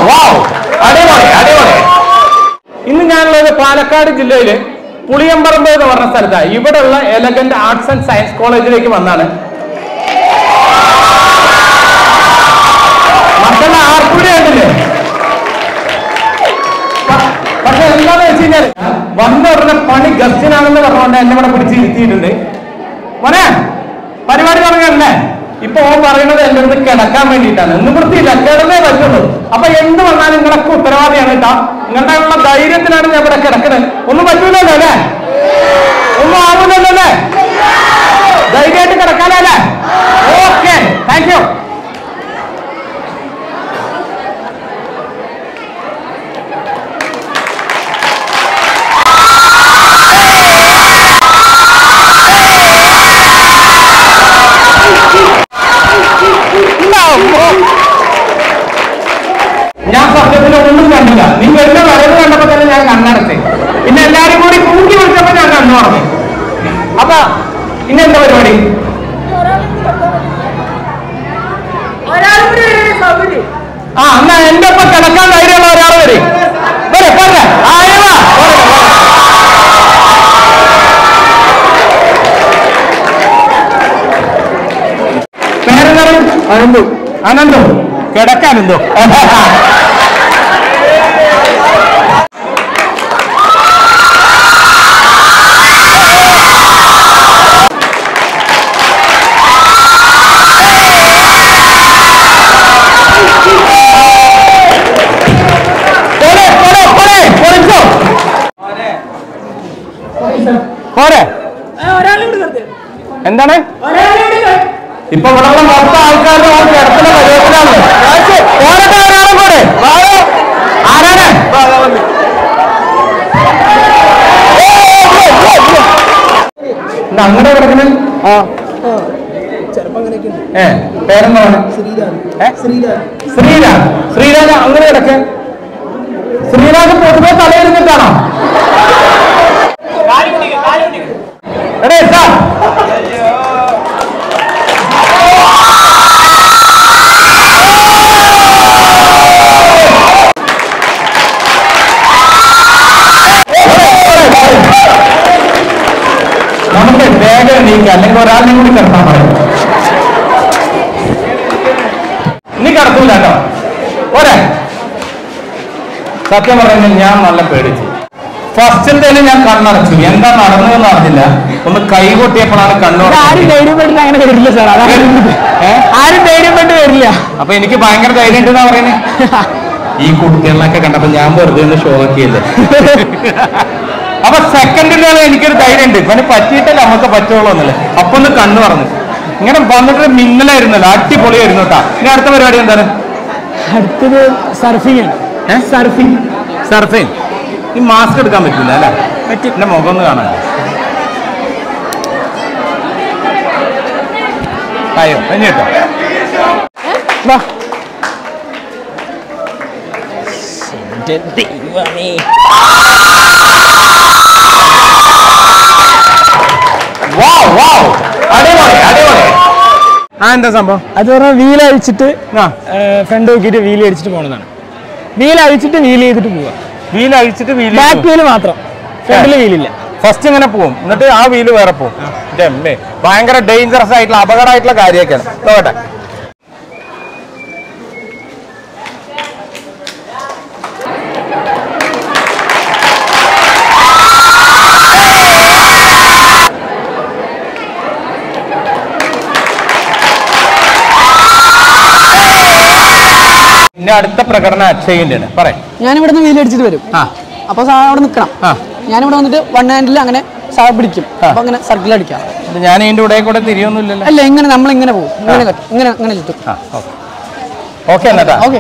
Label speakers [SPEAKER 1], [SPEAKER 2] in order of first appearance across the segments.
[SPEAKER 1] വാവ് അടിപൊളി അടിപൊളി ഇന്ന് ഞാനുള്ളത് പാലക്കാട് ജില്ലയില് പുളിയമ്പറമ്പ് എന്ന് പറഞ്ഞ സ്ഥലത്താണ് ഇവിടെയുള്ള എലഗന്റ് ആർട്സ് ആൻഡ് സയൻസ് കോളേജിലേക്ക് വന്നാണ് മക്കളുടെ ആർപ്പുടി കണ്ടില്ലേ പ- പക്ഷെ എന്താന്ന് വെച്ച് കഴിഞ്ഞാൽ വന്ന ഉടനെ പണി ഗസ്റ്റിനാണെന്ന് പറഞ്ഞുകൊണ്ട് എന്നെ ഇവിടെ പിടിച്ച് ഇരുത്തിയിട്ടുണ്ട് മോനെ പരിപാടി തുടങ്ങല്ലേ ഇപ്പൊ ഓൻ പറയുന്നത് എന്റെ അടുത്ത് കിടക്കാൻ വേണ്ടിയിട്ടാണ് നിവൃത്തിയില്ല കിടന്നേ പറ്റുള്ളൂ അപ്പൊ എന്ത് വന്നാലും നിങ്ങളൊക്കെ ഉത്തരവാദിയാണ് കേട്ടോ നിങ്ങളുടെ ഉള്ള ധൈര്യത്തിലാണ് ഞാൻ ഇവിടെ കിടക്കുന്നത് ഒന്നും പറ്റൂലല്ലോ അല്ലേ ഒന്നും ആവില്ലല്ലോ അല്ലേ ധൈര്യമായിട്ട് കിടക്കാനല്ലേ ഓക്കെ താങ്ക് യു ഞാൻ സത്യത്തിൽ ഒന്നും കണ്ടില്ല നിങ്ങൾ എന്റെ വരവ് കണ്ടപ്പോ തന്നെ ഞാൻ കണ്ണടച്ച് പിന്നെ എല്ലാരും കൂടി കൂട്ടി വിളിച്ചപ്പോ ഞാൻ കണ്ണു പറഞ്ഞു അപ്പൊ ഇനി എന്താ പരിപാടി ആ എന്നാ എന്റെ ഒപ്പം കിടക്കാൻ ധൈര്യമുള്ള ഒരാൾ വരും വരെ പോരെ ആയവാ പേരെന്താണ് അനന്തു അനന്തു കിടക്കാനെന്തോ പോരെ, പോരെ, പോരെ, പൊളിച്ചോ. പോരെ എന്താണ് ഇപ്പൊ ഇവിടെ ഉള്ള മൊത്തം ആൾക്കാരുടെ ആ കിടക്കുന്ന പരിപാടിയിലാണ് ഓരോ ഒരാളും കൂടെ വായോ. ആരാണ് എന്താ അങ്ങനെ കിടക്കുന്നത് ഏ പേരെന്താണ് ഏ? ശ്രീരാഗ് ശ്രീരാഗ് അങ്ങനെ കിടക്ക് ശ്രീരാഗ് പൊതുവെ തലയിരുന്നിട്ടാണോ എടേ സാർ നമുക്ക് വേഗം എണീക്കാം അല്ലെങ്കിൽ ഒരാളിനെ കൂടി കിടത്താൻ പറയും ഇനി കിടത്തൂല കേട്ടോ പോരെ സത്യം പറഞ്ഞാൽ ഞാൻ നല്ല പേടിച്ചു ഫസ്റ്റിൽ ഞാൻ കണ്ണടച്ചു എന്താ നടന്നതെന്ന് അറിഞ്ഞില്ല ഒന്ന് കൈകൊട്ടിയപ്പോഴാണ് കണ്ണു
[SPEAKER 2] ആരും ധൈര്യം പെട്ടിട്ട് അങ്ങനെ വരില്ല സാർ അതാണ്
[SPEAKER 1] ഏ?
[SPEAKER 2] ആരും ധൈര്യം പെട്ട് വരില്ല
[SPEAKER 1] അപ്പൊ എനിക്ക് ഭയങ്കര ധൈര്യം ഉണ്ടെന്നാ പറയുന്നത് ഈ കുട്ടികളൊക്കെ കണ്ടപ്പോ ഞാൻ വെറുതെ ഒന്ന് ഷോക്കിയല്ലേ അപ്പൊ സെക്കൻഡിലാണ് എനിക്കൊരു ധൈര്യം ഉണ്ട് ഇവന് പറ്റിയിട്ടല്ല നമുക്ക് പറ്റുള്ളൂ എന്നല്ലേ അപ്പൊ ഒന്ന് കണ്ണു പറഞ്ഞു ഇങ്ങനെ വന്നിട്ട് മിന്നലായിരുന്നല്ലോ അടിപൊളിയായിരുന്നു കേട്ടാ ഇനി അടുത്ത പരിപാടി എന്താണ്
[SPEAKER 2] അടുത്തത് സർഫിംഗ്
[SPEAKER 1] ഏ?
[SPEAKER 2] സർഫിംഗ്
[SPEAKER 1] സർഫിങ് ഈ മാസ്ക് എടുക്കാൻ പറ്റില്ല അല്ലേ പറ്റി എന്റെ മുഖം ഒന്ന് കാണാൻ അയ്യോ ഇനി കേട്ടോ
[SPEAKER 2] വാ
[SPEAKER 1] വാവ് വാവ് അടിപൊളി അടിപൊളി ആ എന്താ സംഭവം
[SPEAKER 2] അത് പറഞ്ഞാൽ വീൽ അഴിച്ചിട്ട്
[SPEAKER 1] ആ
[SPEAKER 2] ഫ്രണ്ട് നോക്കിയിട്ട് വീൽ അടിച്ചിട്ട് പോണതാണ് വീൽ അഴിച്ചിട്ട് വീൽ ചെയ്തിട്ട് പോവാ
[SPEAKER 1] വീൽ അഴിച്ചിട്ട് വീൽ
[SPEAKER 2] ബാക്ക് വീല് മാത്രം ഫ്രണ്ടിൽ വീലില്ല
[SPEAKER 1] ഫസ്റ്റ് ഇങ്ങനെ പോവും എന്നിട്ട് ആ വീല് വേറെ പോവും എൻ്റെ അമ്മേ ഭയങ്കര ഡേഞ്ചറസ് ആയിട്ടുള്ള അപകടമായിട്ടുള്ള കാര്യമൊക്കെയാണ് നോക്കട്ടെ പിന്നെ അടുത്ത പ്രകടനം അക്ഷയിന്റെ ആണ് പറയും
[SPEAKER 2] ഞാൻ ഇവിടെ നിന്ന് വീൽ അടിച്ചിട്ട് വരും
[SPEAKER 1] ആ
[SPEAKER 2] അപ്പോൾ സാർ അവിടെ നിൽക്കണം
[SPEAKER 1] ആ
[SPEAKER 2] ഞാനിവിടെ വന്നിട്ട് വൺ ഹാൻഡിൽ അങ്ങനെ സാർ പിടിക്കും അപ്പൊ അങ്ങനെ സർക്കിൾ അടിക്കാം
[SPEAKER 1] ഇത് ഞാൻ ഇതിന്റെ കൂടെ കൂടെ തിരിയൊന്നുമില്ലല്ലോ
[SPEAKER 2] അല്ല ഇങ്ങനെ നമ്മൾ ഇങ്ങനെ പോകും ഇങ്ങനെ കട്ട്- ഇങ്ങനെ ഇങ്ങനെ ചുറ്റും
[SPEAKER 1] ആ ഓക്കെ ഓക്കെ എന്നാട്ടാ
[SPEAKER 2] ഓക്കെ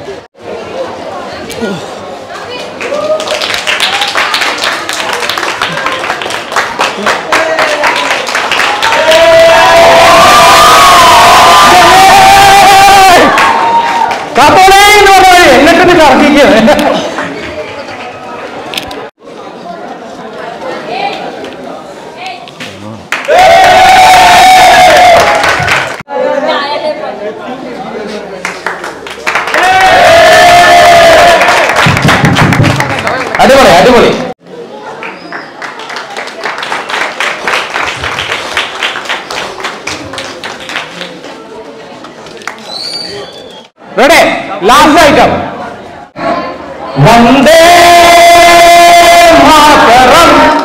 [SPEAKER 1] കാത്തോളേ എന്ന് പറഞ്ഞ വഴി എന്നിട്ട് കറക്കിക്കുന്നത് അടിപൊളി ready last item Vande Mataram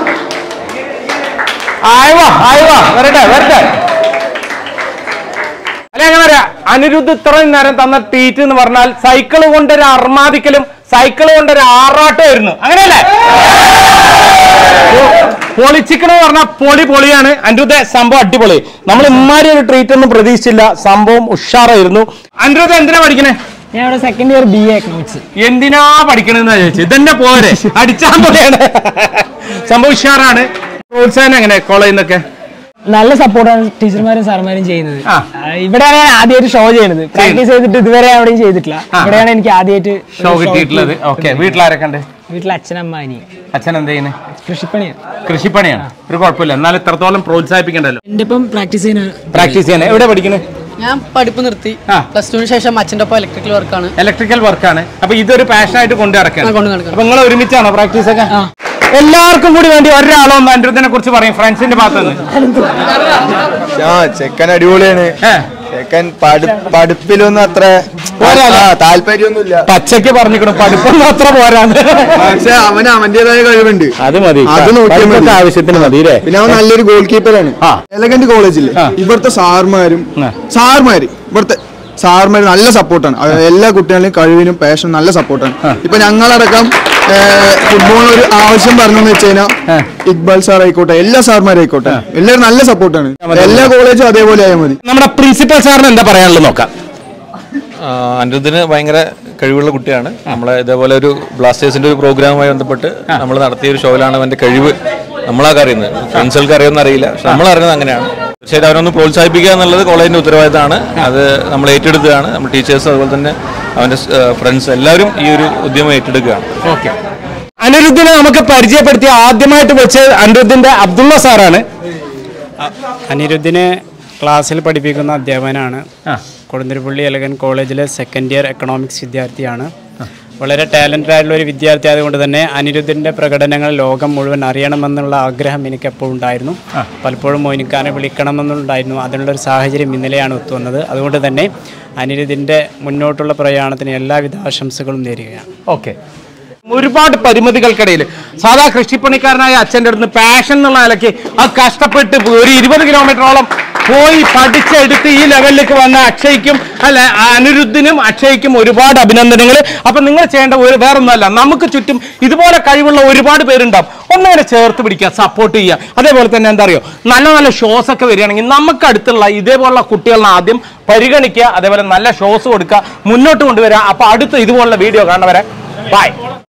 [SPEAKER 1] ആയവ ആയവ വരട്ടെ വരട്ടെ അല്ല അങ്ങനെ പറയാ അനിരുദ്ധ് ഇത്രയും നേരം തന്ന ട്വീറ്റ് എന്ന് പറഞ്ഞാൽ സൈക്കിൾ കൊണ്ടൊരു അർമാദിക്കലും സൈക്കിൾ കൊണ്ടൊരു ആറാട്ടമായിരുന്നു അങ്ങനെയല്ലേ പൊളിച്ചിക്കണെന്ന് പറഞ്ഞാൽ പൊളി പൊളിയാണ് അനിരുദ്ധ സംഭവം അടിപൊളി നമ്മൾ ഇമ്മാരി ഒരു ട്രീറ്റ് ഒന്നും പ്രതീക്ഷിച്ചില്ല സംഭവം ഉഷാറായിരുന്നു അനിരുദ്ധ എന്തിനാ പഠിക്കണേ
[SPEAKER 2] ഞാൻ ഇവിടെ second year B A economics
[SPEAKER 1] എന്തിനാ പഠിക്കണെന്നാ ചോദിച്ചു ഇതന്നെ പോരെ അടിച്ചാൻ പോലെയാണ് സംഭവം ഉഷാറാണ് പ്രോത്സാഹനം എങ്ങനെ കോളേജിൽ നിന്നൊക്കെ
[SPEAKER 2] നല്ല സപ്പോർട്ടാണ് ടീച്ചർമാരും സാർമാരും ചെയ്യുന്നത്
[SPEAKER 1] ആ.
[SPEAKER 2] ആ, ഇവിടെയാണ് ഞാൻ ആദ്യമായിട്ട് ഷോ ചെയ്യുന്നത് പ്രാക്ടീസ് ചെയ്തിട്ട് ഇതുവരെ എവിടെയും ചെയ്തിട്ടില്ല
[SPEAKER 1] ആ.
[SPEAKER 2] ഇവിടെയാണ് എനിക്ക് ആദ്യമായിട്ട് ഒരു
[SPEAKER 1] ഷോ കിട്ടിയിട്ടുള്ളത് ഓക്കെ വീട്ടിലാരൊക്കെ ഉണ്ട്
[SPEAKER 2] വീട്ടിൽ അച്ഛനമ്മ അനി
[SPEAKER 1] അച്ഛൻ എന്ത് ചെയ്യുന്നത്
[SPEAKER 2] കൃഷിപ്പണിയാണ്
[SPEAKER 1] കൃഷിപ്പണിയാണ് ഒരു കുഴപ്പമില്ല എന്നാലും ഇത്രത്തോളം പ്രോത്സാഹിപ്പിക്കണ്ടല്ലോ
[SPEAKER 2] എന്റെ ഒപ്പം പ്രാക്ടീസ് ചെയ്യുന്ന
[SPEAKER 1] പ്രാക്ടീസ് ചെയ്യാൻ എവിടെ പഠിക്കുന്നത്
[SPEAKER 3] ഞാൻ പഠിപ്പ് നിർത്തി
[SPEAKER 1] ആ.
[SPEAKER 3] പ്ലസ് ടുവിന് ശേഷം അച്ഛൻ്റെ ഒപ്പം ഇലക്ട്രിക്കൽ വർക്കാണ്
[SPEAKER 1] ഇലക്ട്രിക്കൽ വർക്കാണ് അപ്പൊ ഇതൊരു പാഷനായിട്ട് കൊണ്ടു നടക്കാണ്
[SPEAKER 3] ആ, കൊണ്ട് നടക്കാണ്.
[SPEAKER 1] അപ്പൊ നിങ്ങൾ ഒരുമിച്ചാണോ പ്രാക്ടീസ് ഒക്കെ എല്ലാവർക്കും കൂടി വേണ്ടി ഒരാളൊന്ന് അനിരുദ്ധനെ കുറിച്ച് പറയും ഫ്രണ്ട്സിന്റെ ഭാഗത്ത് നിന്ന്
[SPEAKER 4] ആ ചെക്കൻ അടിപൊളിയാണ്
[SPEAKER 1] ഏ,
[SPEAKER 4] ചെക്കൻ പഠി- പഠിപ്പിലൊന്നും അത്ര
[SPEAKER 1] പോരാല്ലേ?
[SPEAKER 4] ആ, താല്പര്യമൊന്നുമില്ല
[SPEAKER 1] പച്ചയ്ക്ക് പറഞ്ഞിരിക്കണം പഠിപ്പൊന്നും അത്ര പോരാന്ന്
[SPEAKER 4] പക്ഷെ അവന് അവന്റേതായ കഴിവുണ്ട്
[SPEAKER 1] അത് മതി
[SPEAKER 4] അത് നോക്കിയാൽ
[SPEAKER 1] പഠിപ്പൊക്കെ
[SPEAKER 4] മതി.
[SPEAKER 1] ആവശ്യത്തിന് മതി അല്ലേ
[SPEAKER 4] പിന്നെ അവൻ നല്ലൊരു ഗോൾ കീപ്പറാണ്
[SPEAKER 1] ആ.
[SPEAKER 4] എലഗന്റ് കോളേജില്
[SPEAKER 1] ആ.
[SPEAKER 4] ഇവിടുത്തെ സാർമാരും
[SPEAKER 1] ആ.
[SPEAKER 4] സാർമാര് ഇവിടുത്തെ സാർമാര് നല്ല സപ്പോർട്ടാണ് എല്ലാ കുട്ടികളുടെയും കഴിവിനും പാഷനും നല്ല സപ്പോർട്ടാണ് ഇപ്പൊ ഞങ്ങളടക്കം ഫുട്ബോൾ ഒരു ആവശ്യം പറഞ്ഞെന്ന് വെച്ച് കഴിഞ്ഞാൽ
[SPEAKER 1] ആ.
[SPEAKER 4] ഇക്ബാൽ സാർ ആയിക്കോട്ടെ എല്ലാ സാർമാരും ആയിക്കോട്ടെ എല്ലാവരും നല്ല സപ്പോർട്ടാണ് എല്ലാ കോളേജും അതേപോലെ ആയാൽ മതി
[SPEAKER 1] നമ്മുടെ പ്രിൻസിപ്പൽ സാറിന് എന്താ പറയാനുള്ളത് നോക്കാം
[SPEAKER 5] ആ, അനിരുദ്ധിന് ഭയങ്കര കഴിവുള്ള കുട്ടിയാണ് നമ്മളെ ഇതേപോലെ ഒരു ബ്ലാസ്റ്റേഴ്സിന്റെ ഒരു പ്രോഗ്രാമുമായി ബന്ധപ്പെട്ട് നമ്മൾ നടത്തിയ ഒരു ഷോയിലാണ് അവന്റെ കഴിവ് നമ്മളൊക്കെ അറിയുന്നത് ഫ്രണ്ട്സുകൾക്ക് അറിയുമെന്ന് അറിയില്ല പക്ഷെ നമ്മൾ അറിയുന്നത് അങ്ങനെയാണ് തീർച്ചയായിട്ടും അവനൊന്ന് പ്രോത്സാഹിപ്പിക്കുക എന്നുള്ളത് കോളേജിന്റെ ഉത്തരവാദിത്തമാണ് അത് നമ്മൾ ഏറ്റെടുത്തതാണ് നമ്മൾ ടീച്ചേഴ്സ് അതുപോലെ തന്നെ അവന്റെ ഫ്രണ്ട്സ് എല്ലാവരും ഈ ഒരു ഉദ്യമം ഏറ്റെടുക്കുകയാണ്
[SPEAKER 1] ഓക്കെ അനിരുദ്ധിനെ നമുക്ക് പരിചയപ്പെടുത്തിയ ആദ്യമായിട്ട് വെച്ചത് അനിരുദ്ധിന്റെ അബ്ദുള്ള സാറാണ്
[SPEAKER 6] അനിരുദ്ധിനെ ക്ലാസ്സിൽ പഠിപ്പിക്കുന്ന അധ്യാപകനാണ്
[SPEAKER 1] ആ.
[SPEAKER 6] കൊടുന്തിരിപ്പള്ളി എലഗൻ കോളേജിലെ സെക്കൻഡ് ഇയർ എക്കണോമിക്സ് വിദ്യാർത്ഥിയാണ് വളരെ ടാലൻറ്റഡ് ആയിട്ടുള്ള ഒരു വിദ്യാർത്ഥി ആയതുകൊണ്ട് തന്നെ അനിരുദ്ധിൻ്റെ പ്രകടനങ്ങൾ ലോകം മുഴുവൻ അറിയണമെന്നുള്ള ആഗ്രഹം എനിക്ക് എപ്പോഴും ഉണ്ടായിരുന്നു പലപ്പോഴും മോനിക്കാനെ വിളിക്കണമെന്നുണ്ടായിരുന്നു അതിനുള്ളൊരു സാഹചര്യം ഇന്നലെയാണ് ഒത്തുവന്നത് അതുകൊണ്ട് തന്നെ അനിരുദ്ധിൻ്റെ മുന്നോട്ടുള്ള പ്രയാണത്തിന് എല്ലാവിധ ആശംസകളും നേരുകയാണ്
[SPEAKER 1] ഓക്കെ ഒരുപാട് പരിമിതികൾക്കിടയിൽ സാധാ കൃഷിപ്പണിക്കാരനായ അച്ഛൻ്റെ അടുത്ത് പാഷൻ എന്നുള്ള നിലയ്ക്ക് ആ കഷ്ടപ്പെട്ട് ഒരു ഇരുപത് കിലോമീറ്ററോളം പോയി പഠിച്ചെടുത്ത് ഈ ലെവലിലേക്ക് വന്ന അക്ഷയ്ക്കും അല്ല അനിരുദ്ധിനും അക്ഷയ്ക്കും ഒരുപാട് അഭിനന്ദനങ്ങൾ അപ്പൊ നിങ്ങൾ ചെയ്യേണ്ട ഒരു വേറൊന്നുമല്ല നമുക്ക് ചുറ്റും ഇതുപോലെ കഴിവുള്ള ഒരുപാട് പേരുണ്ടാവും ഒന്നങ്ങനെ ചേർത്ത് പിടിക്കുക സപ്പോർട്ട് ചെയ്യുക അതേപോലെ തന്നെ എന്താ അറിയോ നല്ല നല്ല ഷോസ് ഒക്കെ വരികയാണെങ്കിൽ നമുക്ക് അടുത്തുള്ള ഇതേപോലുള്ള കുട്ടികളെ ആദ്യം പരിഗണിക്കുക അതേപോലെ നല്ല ഷോസ് കൊടുക്കുക മുന്നോട്ട് കൊണ്ടുവരിക അപ്പൊ അടുത്ത ഇതുപോലുള്ള വീഡിയോ കാണുന്നവരെ ബൈ